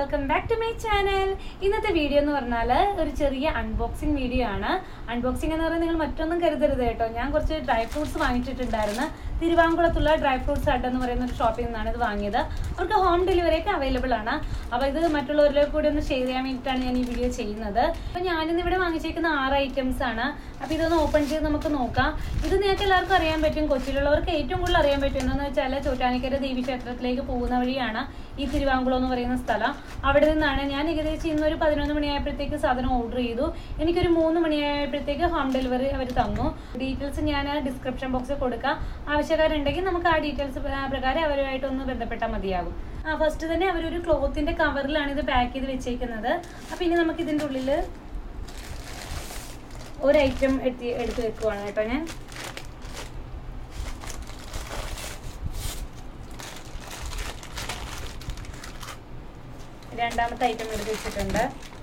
welcome back to my channel ഇന്നത്തെ video എന്ന് പറഞ്ഞാൽ ഒരു ചെറിയ അൺബോക്സിംഗ് വീഡിയോ ആണ് അൺബോക്സിംഗ് എന്ന് പറയുന്നത് നിങ്ങൾ മറ്റൊന്നും കരുതരുത് കേട്ടോ ഞാൻ കുറച്ച് ഡ്രൈ ഫ്രൂട്ട്സ് വാങ്ങിച്ചിട്ടുണ്ടായിരുന്നു തിരുവാങ്കുളത്തുള്ള ഡ്രൈ ഫ്രൂട്ട്സ് ഹഡ് എന്ന് പറയുന്ന ഒരു ഷോപ്പിൽ നിന്നാണ് ഇത് വാങ്ങിയത് അവർക്ക് ഹോം ഡെലിവറി ഒക്കെ അവൈലബിൾ ആണ് അപ്പോൾ ഇത് മറ്റുള്ളവരിലേക്ക് കൂടി ഒന്ന് ഷെയർ ചെയ്യാൻ വേണ്ടിയിട്ടാണ് ഞാൻ ഈ വീഡിയോ ചെയ്യുന്നത് അപ്പോൾ ഞാനിന്ന് ഇവിടെ വാങ്ങിച്ചേക്കുന്ന ആറ് ഐറ്റംസ് ആണ് അപ്പോൾ ഇതൊന്ന് ഓപ്പൺ ചെയ്ത് നമുക്ക് നോക്കാം ഇത് നിങ്ങൾക്ക് എല്ലാവർക്കും അറിയാൻ പറ്റും കൊച്ചിയിലുള്ളവർക്ക് ഏറ്റവും കൂടുതൽ അറിയാൻ പറ്റും എന്താണെന്ന് വെച്ചാൽ ചോറ്റാനിക്കര ദേവി ക്ഷേത്രത്തിലേക്ക് പോകുന്ന വഴിയാണ് ഈ തിരുവാങ്കുളം എന്ന് പറയുന്ന സ്ഥലം അവിടെ നിന്നാണ് ഞാൻ ഏകദേശം ഇന്ന് ഒരു പതിനൊന്ന് മണിയായപ്പോഴത്തേക്ക് സാധനം ഓർഡർ ചെയ്തു എനിക്കൊരു മൂന്ന് മണിയായപ്പോഴത്തേക്ക് ഹോം ഡെലിവറി അവർ തന്നു ഡീറ്റെയിൽസ് ഞാൻ ഡിസ്ക്രിപ്ഷൻ ബോക്സിൽ കൊടുക്കാം ആവശ്യക്കാരുണ്ടെങ്കിൽ നമുക്ക് ആ ഡീറ്റെയിൽസ് പ്രകാരം അവരുമായിട്ട് ഒന്ന് ബന്ധപ്പെട്ടാൽ മതിയാകും ആ ഫസ്റ്റ് തന്നെ അവരൊരു ക്ലോത്തിന്റെ കവറിലാണ് ഇത് പാക്ക് ചെയ്ത് വെച്ചേക്കുന്നത് അപ്പം ഇനി നമുക്ക് ഇതിൻ്റെ ഉള്ളിൽ ഒരു ഐറ്റം എടുത്ത് എടുത്ത് വെക്കുവാണ് കേട്ടോ ഞാൻ രണ്ടാമത്തെ ഐറ്റം എടുത്ത് വെച്ചിട്ടുണ്ട്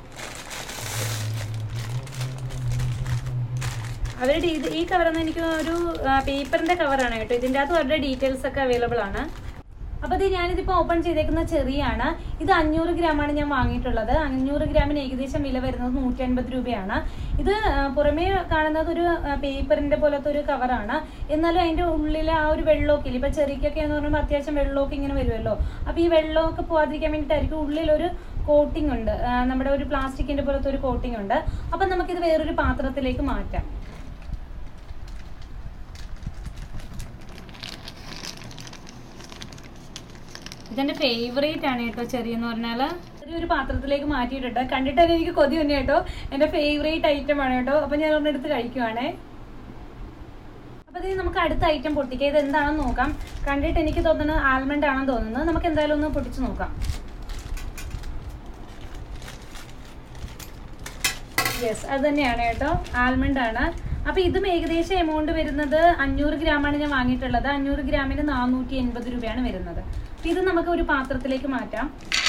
അവരുടെ ഇത് ഈ കവറെന്ന് എനിക്ക് ഒരു പേപ്പറിന്റെ കവറാണ് കേട്ടോ ഇതിൻ്റെ അകത്ത് അവരുടെ ഡീറ്റെയിൽസ് ഒക്കെ അവൈലബിൾ ആണ് അപ്പോൾ ഇത് ഞാനിതിപ്പോൾ ഓപ്പൺ ചെയ്തേക്കുന്ന ചെറിയാണ് ഇത് അഞ്ഞൂറ് ഗ്രാമാണ് ഞാൻ വാങ്ങിയിട്ടുള്ളത് അഞ്ഞൂറ് ഗ്രാമിന് ഏകദേശം വില വരുന്നത് നൂറ്റി അൻപത് രൂപയാണ് ഇത് ആ, പുറമേ കാണുന്നത് ഒരു പേപ്പറിന്റെ പോലത്തെ ഒരു കവറാണ് എന്നാലും അതിന്റെ ഉള്ളിൽ ആ ഒരു വെള്ളമൊക്കെ ഇല്ല ഇപ്പൊ ചെറിക്കൊക്കെ എന്ന് പറയുമ്പോൾ അത്യാവശ്യം വെള്ളമൊക്കെ ഇങ്ങനെ വരുമല്ലോ അപ്പൊ ഈ വെള്ളമൊക്കെ പോവാതിരിക്കാൻ വേണ്ടിയിട്ടായിരിക്കും ഉള്ളിലൊരു കോട്ടിംഗ് ഉണ്ട് ആ, നമ്മുടെ ഒരു പ്ലാസ്റ്റിക്കിന്റെ പോലത്തെ ഒരു കോട്ടിംഗ് ഉണ്ട് അപ്പൊ നമുക്കിത് വേറൊരു പാത്രത്തിലേക്ക് മാറ്റാം ഇതെന്റെ ഫേവറേറ്റ് ആണ് കേട്ടോ ചെറിയ എന്ന് പറഞ്ഞാല് ഒരു പാത്രത്തിലേക്ക് മാറ്റിയിട്ടുണ്ട് കണ്ടിട്ട് തന്നെ എനിക്ക് കൊതി തന്നെ കേട്ടോ എന്റെ ഫേവറേറ്റ് ഐറ്റം ആണ് കേട്ടോ അപ്പൊ ഞാൻ ഒരെടുത്ത് കഴിക്കുവാണേ അപ്പൊ ഇത് നമുക്ക് അടുത്ത ഐറ്റം പൊട്ടിക്കുക ഇത് എന്താണെന്ന് നോക്കാം കണ്ടിട്ട് എനിക്ക് തോന്നുന്നത് ആൽമണ്ട് ആണെന്ന് തോന്നുന്നത് നമുക്ക് എന്തായാലും ഒന്ന് പൊട്ടിച്ച് നോക്കാം യെസ് അത് തന്നെയാണ് കേട്ടോ ആൽമണ്ട് ആണ് അപ്പൊ ഇതും ഏകദേശം എമൗണ്ട് വരുന്നത് അഞ്ഞൂറ് ഗ്രാമാണ് ഞാൻ വാങ്ങിയിട്ടുള്ളത് അഞ്ഞൂറ് ഗ്രാമിന് നാനൂറ്റി എൺപത് രൂപയാണ് വരുന്നത് അപ്പൊ ഇത് നമുക്ക് ഒരു പാത്രത്തിലേക്ക് മാറ്റാം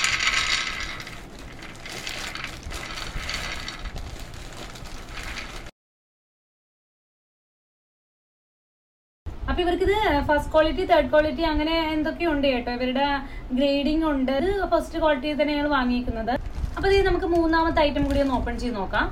അപ്പൊ ഇവർക്കിത് ഫസ്റ്റ് ക്വാളിറ്റി തേർഡ് ക്വാളിറ്റി അങ്ങനെ എന്തൊക്കെ ഉണ്ട് കേട്ടോ ഇവരുടെ ഗ്രേഡിംഗ് ഉണ്ട് ഇത് ഫസ്റ്റ് ക്വാളിറ്റി തന്നെയാണ് വാങ്ങിയിരിക്കുന്നത് അപ്പൊ ഇത് നമുക്ക് മൂന്നാമത്തെ ഐറ്റം കൂടി ഒന്ന് ഓപ്പൺ ചെയ്ത് നോക്കാം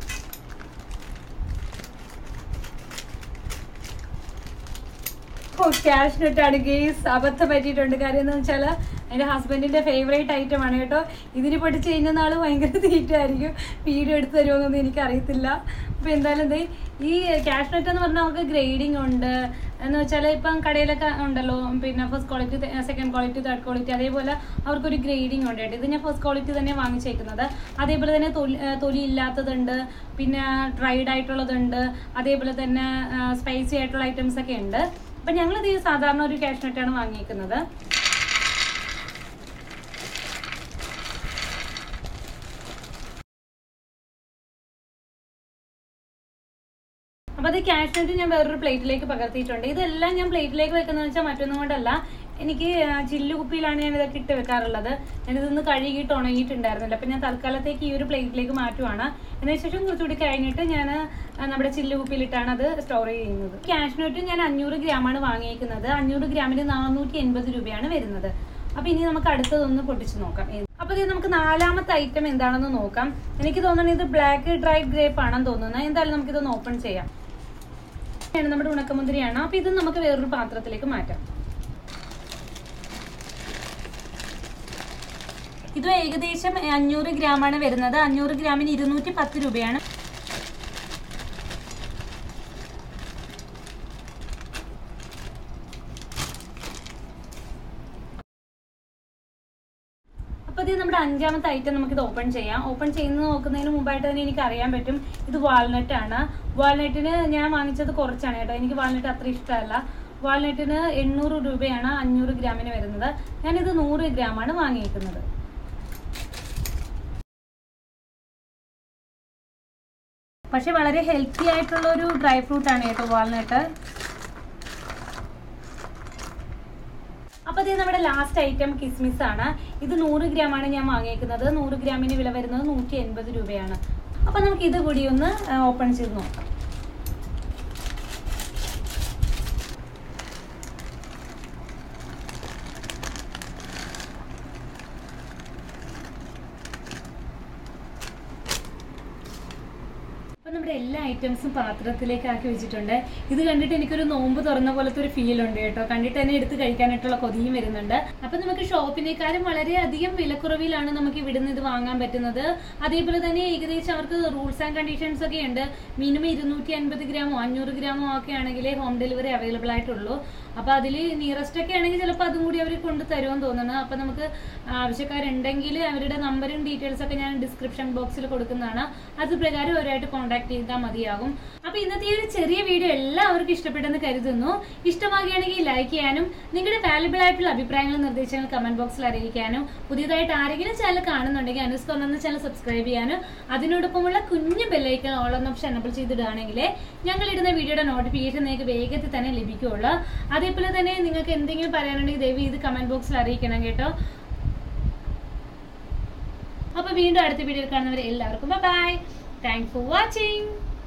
ഓ ക്യാഷ് നെറ്റാണ് ഗേസ് അബദ്ധം പറ്റിയിട്ടുണ്ട് കാര്യം എന്ന് വെച്ചാൽ എൻ്റെ ഹസ്ബൻഡിന്റെ ഫേവറേറ്റ് ഐറ്റം ആണ് കേട്ടോ ഇതിന് പഠിച്ച് കഴിഞ്ഞ നാൾ ഭയങ്കര തീറ്റായിരിക്കും വീഡിയോ എടുത്ത് തരുമോന്നൊന്നും എനിക്ക് അറിയത്തില്ല അപ്പോൾ എന്തായാലും ദേ ഈ ക്യാഷ് നെറ്റ് എന്ന് പറഞ്ഞാൽ നമുക്ക് ഗ്രേഡിംഗ് ഉണ്ട് എന്ന് വെച്ചാൽ ഇപ്പം കടയിലൊക്കെ ഉണ്ടല്ലോ പിന്നെ first quality second quality third quality അതേപോലെ അവർക്കൊരു ഗ്രേഡിംഗ് ഉണ്ട് കേട്ടോ ഇത് ഞാൻ ഫസ്റ്റ് ക്വാളിറ്റി തന്നെ വാങ്ങിച്ചേക്കുന്നത് അതേപോലെ തന്നെ തൊലി ആ, തൊലി ഇല്ലാത്തതുണ്ട് പിന്നെ ഡ്രൈഡ് ആയിട്ടുള്ളതുണ്ട് അതേപോലെ തന്നെ സ്പൈസി ആയിട്ടുള്ള ഐറ്റംസ് ഒക്കെ ഉണ്ട് അപ്പം ഞങ്ങളിത് സാധാരണ ഒരു ക്യാഷ് നെറ്റാണ് വാങ്ങിയിരിക്കുന്നത് അപ്പൊ അത് ക്യാഷ് നെറ്റ് ഞാൻ വേറൊരു പ്ലേറ്റിലേക്ക് പകർത്തിയിട്ടുണ്ട് ഇതെല്ലാം ഞാൻ പ്ലേറ്റിലേക്ക് വെക്കുന്നത് വെച്ചാൽ മറ്റൊന്നും കൊണ്ടല്ല എനിക്ക് ആ, ചില്ല് കുപ്പിയിലാണ് ഞാൻ ഇതൊക്കെ ഇട്ട് വെക്കാറുള്ളത് ഞാനിതൊന്ന് കഴുകിയിട്ട് ഉണങ്ങിയിട്ടുണ്ടായിരുന്നില്ല അപ്പൊ ഞാൻ തൽക്കാലത്തേക്ക് ഈ ഒരു പ്ലേറ്റിലേക്ക് മാറ്റുവാണ് അതിനുശേഷം കുറച്ചുകൂടി കഴിഞ്ഞിട്ട് ഞാൻ നമ്മുടെ ചില്ല് കുപ്പിയിലിട്ടാണ് അത് സ്റ്റോർ ചെയ്യുന്നത് ക്യാഷ് നോട്ട് ഞാൻ അഞ്ഞൂറ് ഗ്രാമാണ് വാങ്ങിയേക്കുന്നത് അഞ്ഞൂറ് ഗ്രാമിന് നാനൂറ്റി എൺപത് രൂപയാണ് വരുന്നത് അപ്പൊ ഇനി നമുക്ക് അടുത്തതൊന്ന് പൊട്ടിച്ച് നോക്കാം അപ്പൊ ഇത് നമുക്ക് നാലാമത്തെ ഐറ്റം എന്താണെന്ന് നോക്കാം എനിക്ക് തോന്നുന്നത് ഇത് ബ്ലാക്ക് ഡ്രൈ ഗ്രേപ്പ് ആണെന്ന് തോന്നുന്നത് എന്തായാലും നമുക്കിതൊന്ന് ഓപ്പൺ ചെയ്യാം ആണ് നമ്മുടെ ഉണക്കമുന്തിരിയാണ് അപ്പൊ ഇത് നമുക്ക് വേറൊരു പാത്രത്തിലേക്ക് മാറ്റാം ഇത് ഏകദേശം അഞ്ഞൂറ് ഗ്രാമാണ് വരുന്നത് അഞ്ഞൂറ് ഗ്രാമിന് ഇരുന്നൂറ്റി പത്ത് രൂപയാണ് അപ്പൊ ഇത് നമ്മുടെ അഞ്ചാമത്തെ ഐറ്റം നമുക്ക് ഇത് ഓപ്പൺ ചെയ്യാം ഓപ്പൺ ചെയ്യുന്നത് നോക്കുന്നതിന് മുമ്പായിട്ട് തന്നെ എനിക്ക് അറിയാൻ പറ്റും ഇത് വാൾനട്ട് ആണ് വാൾനട്ടിന് ഞാൻ വാങ്ങിച്ചത് കുറച്ചാണ് കേട്ടോ എനിക്ക് വാൾനട്ട് അത്ര ഇഷ്ടമല്ല വാൾനട്ടിന് എണ്ണൂറ് രൂപയാണ് അഞ്ഞൂറ് ഗ്രാമിന് വരുന്നത് ഞാനിത് നൂറ് ഗ്രാമാണ് വാങ്ങിയിരിക്കുന്നത് പക്ഷെ വളരെ ഹെൽത്തി ആയിട്ടുള്ള ഒരു ഡ്രൈ ഫ്രൂട്ട് ആണ് കേട്ടോ വാൾനട്ട് അപ്പൊ ഇത് നമ്മുടെ ലാസ്റ്റ് ഐറ്റം കിസ്മിസ് ആണ് ഇത് നൂറ് ഗ്രാം ആണ് ഞാൻ വാങ്ങിയേക്കുന്നത് നൂറ് ഗ്രാമിന് വില വരുന്നത് നൂറ്റി എൺപത് രൂപയാണ് അപ്പൊ നമുക്ക് ഇത് കൂടി ഒന്ന് ഓപ്പൺ ചെയ്ത് നോക്കാം അപ്പൊ നമ്മുടെ എല്ലാ ഐറ്റംസും പാത്രത്തിലേക്ക് ആക്കി വെച്ചിട്ടുണ്ട് ഇത് കണ്ടിട്ട് എനിക്കൊരു നോമ്പ് തുറന്ന പോലത്തെ ഒരു ഫീൽ ഉണ്ട് കേട്ടോ കണ്ടിട്ട് തന്നെ എടുത്ത് കഴിക്കാനായിട്ടുള്ള കൊതിയും വരുന്നുണ്ട് അപ്പൊ നമുക്ക് ഷോപ്പിനേക്കാളും വളരെയധികം വിലക്കുറവിലാണ് നമുക്ക് ഇവിടുന്ന് ഇത് വാങ്ങാൻ പറ്റുന്നത് അതേപോലെ തന്നെ ഏകദേശം അവർക്ക് റൂൾസ് ആൻഡ് കണ്ടീഷൻസ് ഒക്കെ ഉണ്ട് മിനിമം ഇരുന്നൂറ്റി അൻപത് ഗ്രാമോ അഞ്ഞൂറ് ഗ്രാമോ ഒക്കെ ആണെങ്കിലേ ഹോം ഡെലിവറി അവൈലബിൾ ആയിട്ടുള്ളൂ അപ്പൊ അതിൽ നിയറസ്റ്റ് ഒക്കെ ആണെങ്കിൽ ചിലപ്പോൾ അതും കൂടി അവർ കൊണ്ട് തരുമെന്ന് തോന്നുന്നു അപ്പൊ നമുക്ക് ആവശ്യക്കാരുണ്ടെങ്കിൽ അവരുടെ നമ്പറും ഡീറ്റെയിൽസ് ഒക്കെ ഞാൻ ഡിസ്ക്രിപ്ഷൻ ബോക്സിൽ കൊടുക്കുന്നതാണ് അത് പ്രകാരം അവരുമായിട്ട് കോൺടാക്ട് ചെയ്താൽ മതിയാകും അപ്പൊ ഇന്നത്തെ ഈ ഒരു ചെറിയ വീഡിയോ എല്ലാവർക്കും ഇഷ്ടപ്പെട്ടെന്ന് കരുതുന്നു ഇഷ്ടമാകുകയാണെങ്കിൽ ലൈക്ക് ചെയ്യാനും നിങ്ങളുടെ വാല്യുബിൾ ആയിട്ടുള്ള അഭിപ്രായങ്ങളും നിർദ്ദേശങ്ങൾ കമന്റ് ബോക്സിൽ അറിയിക്കാനും പുതിയതായിട്ട് ആരെങ്കിലും ചാനൽ കാണുന്നുണ്ടെങ്കിൽ അനുസ്കോർ എന്ന ചാനൽ സബ്സ്ക്രൈബ് ചെയ്യാനും അതിനോടൊപ്പമുള്ള കുഞ്ഞു ബെല്ലൈക്കൺ ഓൾ എന്ന ഓപ്ഷൻ എനബിൾ ചെയ്തിടുകയാണെങ്കിൽ ഞങ്ങൾ ഇടുന്ന വീഡിയോയുടെ നോട്ടിഫിക്കേഷൻ നിങ്ങൾക്ക് വേഗത്തിൽ തന്നെ ലഭിക്കുകയുള്ളൂ അതേപോലെ തന്നെ നിങ്ങൾക്ക് എന്തെങ്കിലും പറയാനുണ്ടെങ്കിൽ ദയവ് ഇത് കമന്റ് ബോക്സിൽ അറിയിക്കണം കേട്ടോ അപ്പൊ വീണ്ടും അടുത്ത വീഡിയോയിൽ കാണുന്നവരെ എല്ലാവർക്കും ബൈ താങ്ക്സ് ഫോർ വാച്ചിങ്